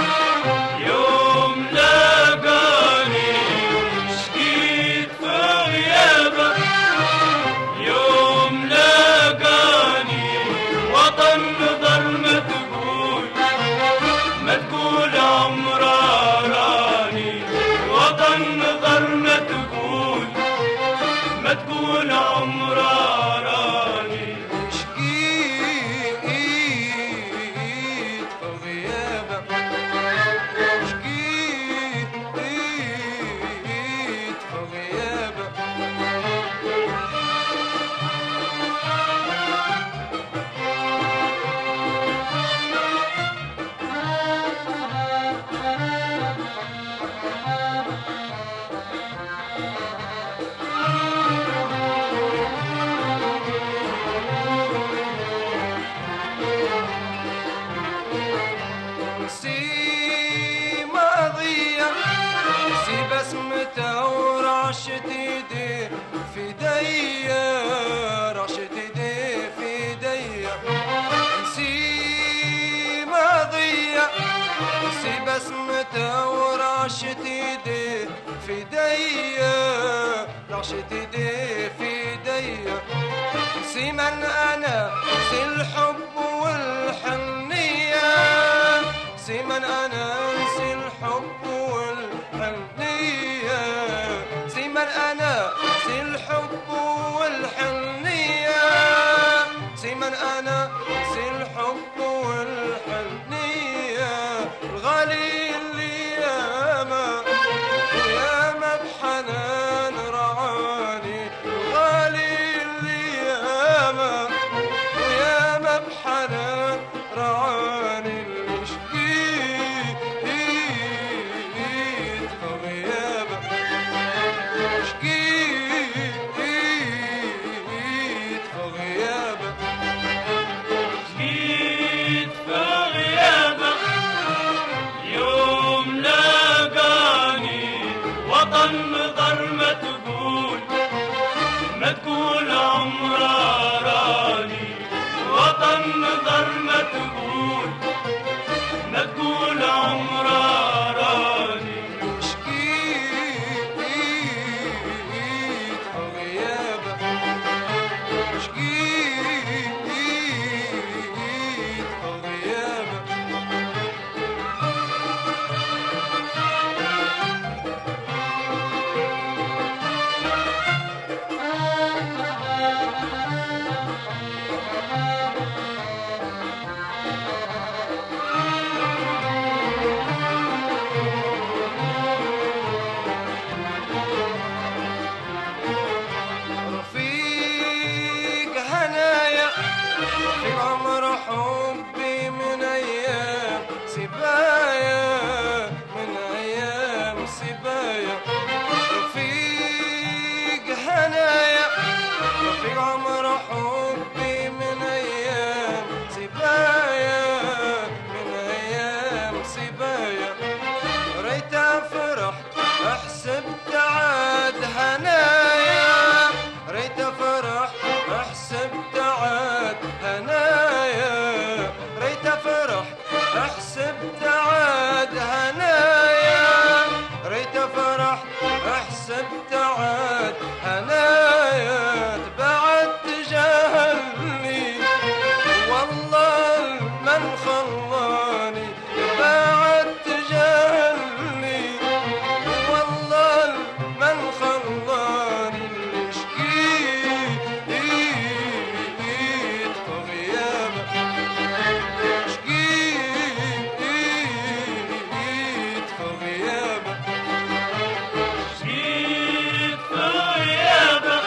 يوم لاقاني جديد في غيابك يوم لاقاني وطن نظر ما تقول ما تقول عمر راني وطن نظر ما تقول ما تقول عمر راني شقيت في غيابك شقيت في غيابك نسي ماضية نسي بسمته ورعشة ايديه في ايديا رعشة ايديه في ايديا نسي ماضية نسي بسمته ورعشة ايديه في ايديا رعشة ايديه في ايديا نسي من انا نسي الحب والحنية نسي من انا نسي الحب والحنية نسي من انا نسي الحب والحنية نسي من انا نسي الحب والحنية الغالي اللي ياما وياما بحنان رعاني الغالي اللي ياما وياما بحنان رعاني المشكيت في غيابك مشكيت في غيابك جيت في غيابك يوم لاقاني وطن ضر ما تقول ما تقول عمر راني وطن ضر ما تقول ما تقول عمر راني مشكيت في غيابك مشكيت في غيابك رفيق هنايا في عمر حبي من ايام سبايا من ايام سبايا رفيق هنايا رفيق عمر حبي من ايام سبايا من ايام سبايا ريت افرح احسب تعاد هنايا ريت افرح فرح حسبت عاد هنايا ريت فرح حسبت عاد هنايا ريت فرح حسبت عاد هنايا بعد جهلني والله من خلاني بعد جهلني والله من خلاني شقيت في غيابك شقيت في غيابك جيت في غيابك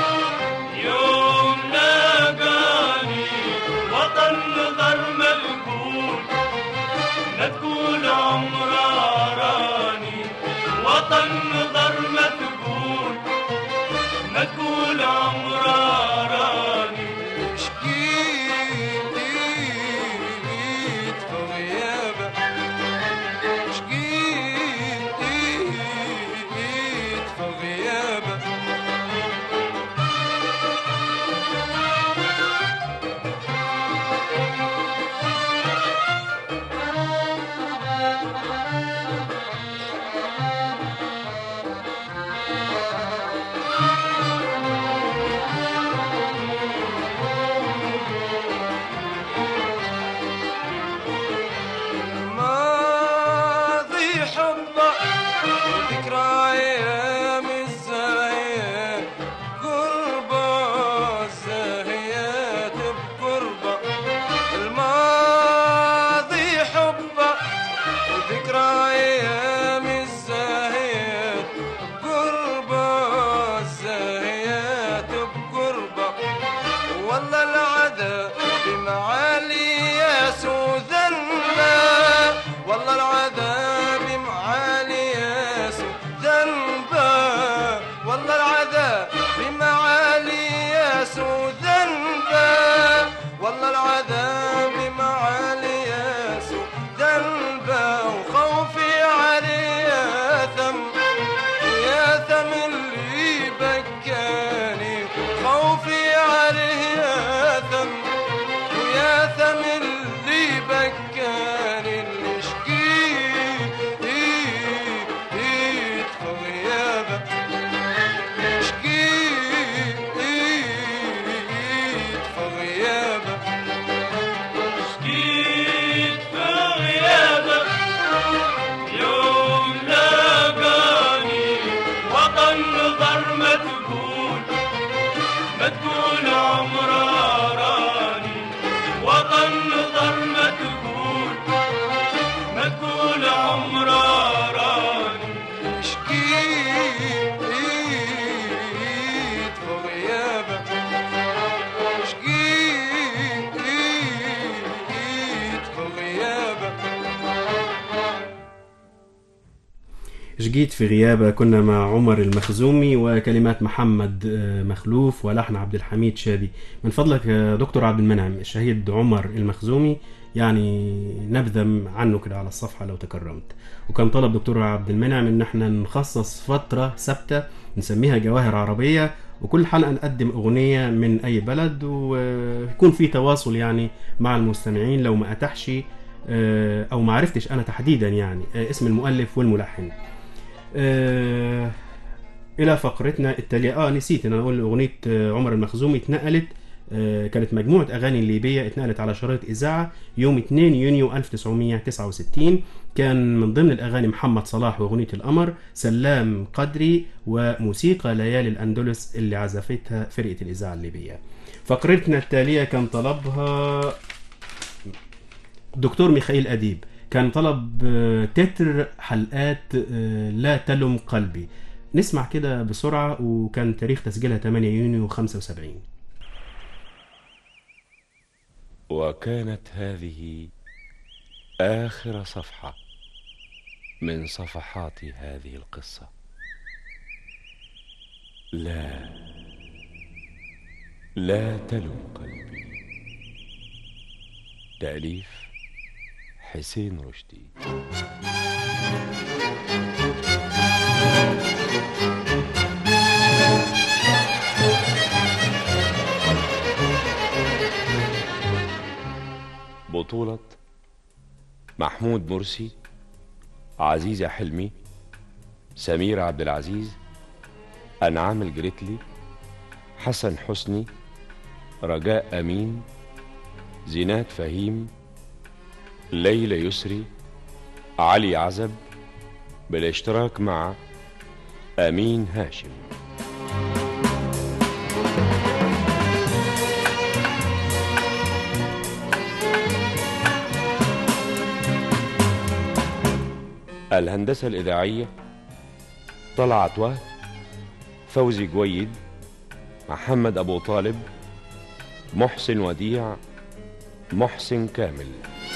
يوم لاقاني وطن نظر ملكون لا تقول عمره راني وطن نظر متقول لا تقول عمره راني شقيت في غيابك شقيت في غيابك ماضي حبه وذكرى ايام الزاهية قربة الزاهيات بقربة الماضي حبه وذكرى ايام الزاهيات بقربة الزاهيات بقربة والله العذاب بمعالي يا ذنبا والله العذاب بمعالي يا ذنبا والله العذاب بمعالي يا ذنبا والله العذاب بمعالي يا ذنبا وخوفي عليه يا ثم يا ثم اللي بكاني خوفي عليه يا ثم ويا ثم اللي بكاني اللي شقيت في غيابك شقيت في غيابك جيت في غيابك يوم لاقاني وطن نظر ما تقول ما تقول عمره راني وطن نظر ما تقول ما تقول عمره راني شقيت في غيابك شقيت في غيابك شقيت في غيابه كنا مع عمر المخزومي وكلمات محمد آه، مخلوف ولحن عبد الحميد شادي من فضلك يا دكتور عبد المنعم الشهيد عمر المخزومي يعني نبذة عنه كده على الصفحة لو تكرمت وكان طلب دكتور عبد المنعم ان احنا نخصص فترة ثابتة نسميها جواهر عربية وكل حلقة نقدم أغنية من أي بلد ويكون في تواصل يعني مع المستمعين لو ما أتحش آه، أو ما عرفتش أنا تحديدا يعني آه، اسم المؤلف والملحن آه، الى فقرتنا التاليه اه نسيت ان أنا اقول اغنيه آه، عمر المخزومي اتنقلت آه، كانت مجموعه اغاني ليبيه اتنقلت على شريط اذاعه يوم 2 يونيو 1969 كان من ضمن الاغاني محمد صلاح واغنيه القمر سلام قدري وموسيقى ليالي الاندلس اللي عزفتها فرقه الاذاعه الليبيه فقرتنا التاليه كان طلبها دكتور ميخائيل أديب كان طلب آه، تتر حلقات آه، لا تلم قلبي نسمع كده بسرعة وكان تاريخ تسجيلها 8 يونيو 75 وكانت هذه آخر صفحة من صفحات هذه القصة لا لا تلم قلبي تأليف حسين رشدي بطولة محمود مرسي عزيزة حلمي سمير عبد العزيز أنعام الجريتلي حسن حسني رجاء أمين زينات فهيم ليلى يسري علي عزب بالاشتراك مع أمين هاشم الهندسة الإذاعية طلعت وهب فوزي جويد محمد أبو طالب محسن وديع محسن كامل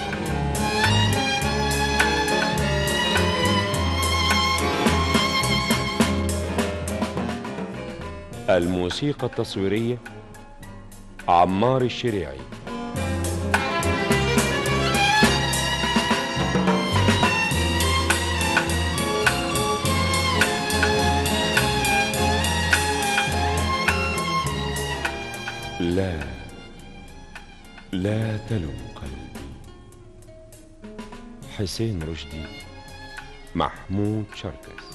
الموسيقى التصويرية عمار الشريعي لا لا تلم قلبي حسين رشدي محمود شركس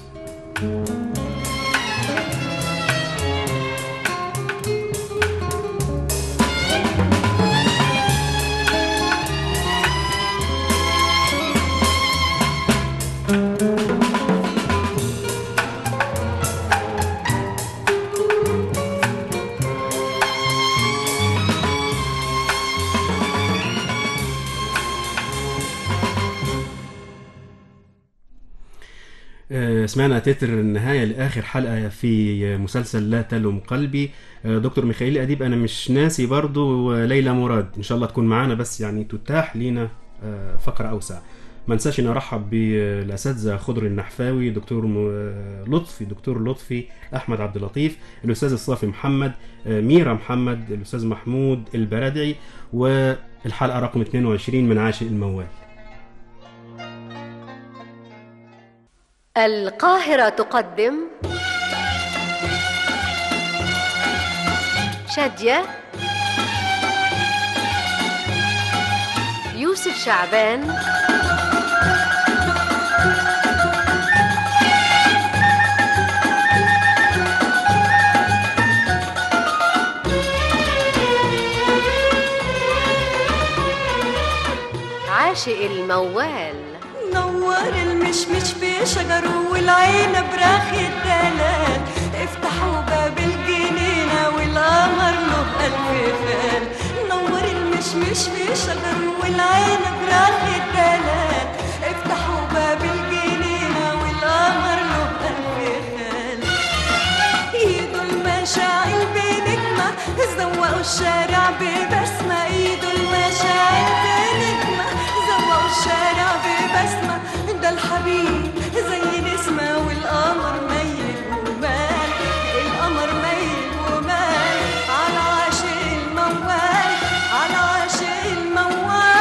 آه، سمعنا تتر النهاية لآخر حلقة في مسلسل لا تلم قلبي آه، دكتور ميخائيل أديب أنا مش ناسي برضو آه، ليلى مراد إن شاء الله تكون معانا بس يعني تتاح لينا آه، فقرة أوسع ما ننساش ان ارحب بالاساتذه خضر النحفاوي دكتور م- آه، لطفي دكتور لطفي احمد عبد اللطيف الاستاذ الصافي محمد آه، ميرا محمد الاستاذ محمود البرادعي والحلقه رقم 22 من عاشق الموال القاهرة تقدم شادية يوسف شعبان عاشق الموال نور المشمش في شجره والعين براخ الدلال افتحوا باب الجنينة والقمر له ألف فال نور المشمش في شجره والعين براخ الدلال افتحوا باب الجنينة والقمر له ألف خال ايده المشاعل بنجمة زوقوا الشارع ببسمة ايده المشاعل بنجمة زوقوا الشارع ببسمة ده الحبيب زي نسمة والقمر ميل ومال القمر ميل ومال على عاشق الموال على عاشق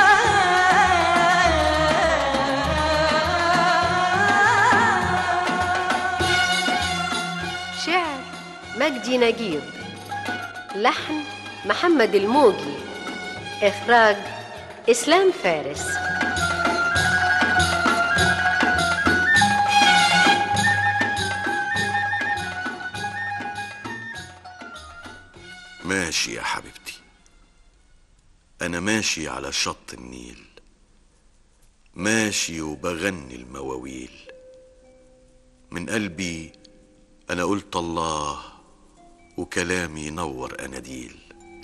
الموال شعر مجدي نجيب لحن محمد الموجي إخراج إسلام فارس ماشي يا حبيبتي أنا ماشي على شط النيل ماشي وبغني المواويل من قلبي أنا قلت الله وكلامي نور أناديل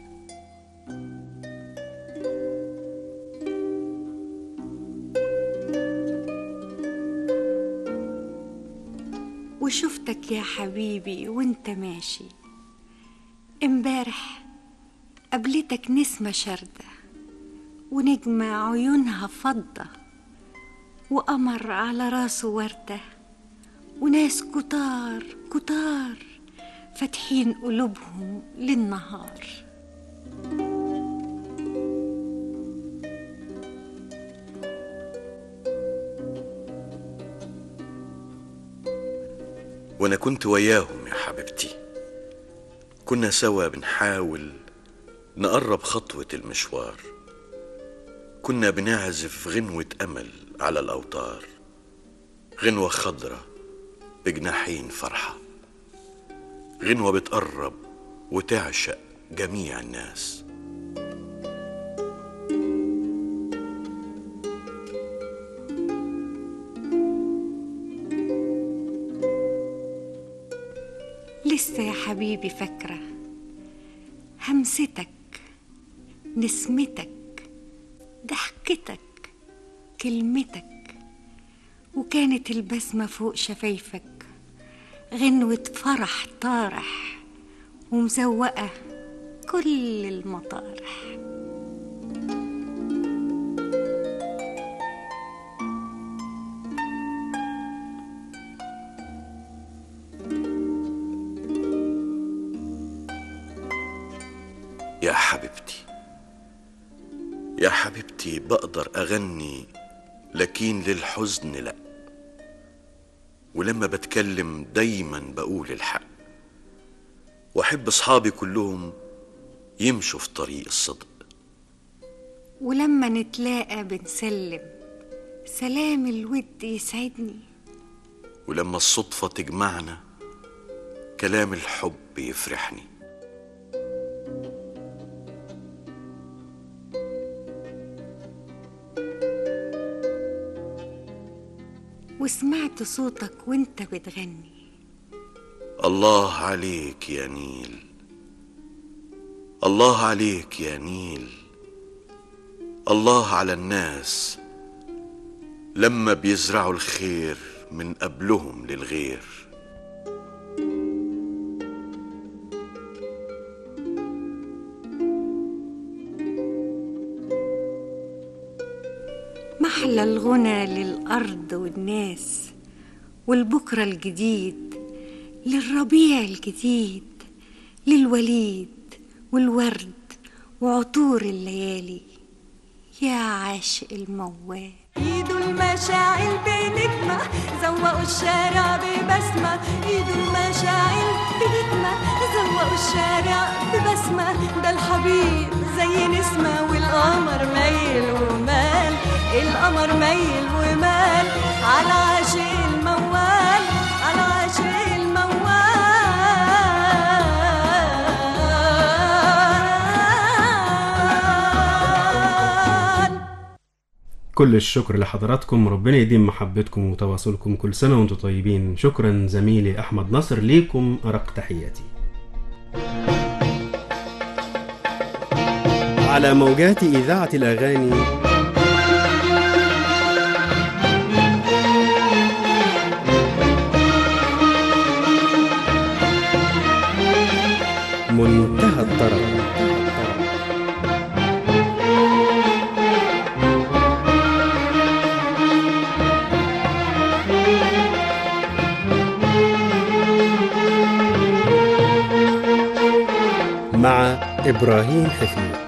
وشفتك يا حبيبي وانت ماشي امبارح قابلتك نسمة شاردة ونجمة عيونها فضة وقمر على راسه وردة وناس كتار كتار فاتحين قلوبهم للنهار وأنا كنت وياهم يا حبيبتي كنا سوا بنحاول نقرب خطوة المشوار كنا بنعزف غنوة أمل على الأوتار غنوة خضرة بجناحين فرحة غنوة بتقرب وتعشق جميع الناس لسه يا حبيبي فاكرة همستك نسمتك ضحكتك كلمتك وكانت البسمة فوق شفايفك غنوة فرح طارح ومزوقة كل المطارح يا حبيبتي يا حبيبتي بقدر أغني لكن للحزن لأ ولما بتكلم دايما بقول الحق وأحب أصحابي كلهم يمشوا في طريق الصدق ولما نتلاقى بنسلم سلام الود يسعدني ولما الصدفة تجمعنا كلام الحب يفرحني وسمعت صوتك وانت بتغني الله عليك يا نيل الله عليك يا نيل الله على الناس لما بيزرعوا الخير من قبلهم للغير محلى الغنى للأرض والناس والبكرة الجديد للربيع الجديد للوليد والورد وعطور الليالي يا عاشق الموال ايدوا المشاعل بنجمة زوقوا الشارع ببسمة ايدوا المشاعل بنجمة زوقوا الشارع ببسمة ده الحبيب زي نسمة والقمر ميل ومال القمر ميل ومال على عاشق الموال على عاشق الموال كل الشكر لحضراتكم ربنا يديم محبتكم وتواصلكم كل سنة وانتم طيبين شكرا زميلي أحمد نصر ليكم أرق تحياتي على موجات إذاعة الأغاني منتهى الطرب مع إبراهيم حفيظ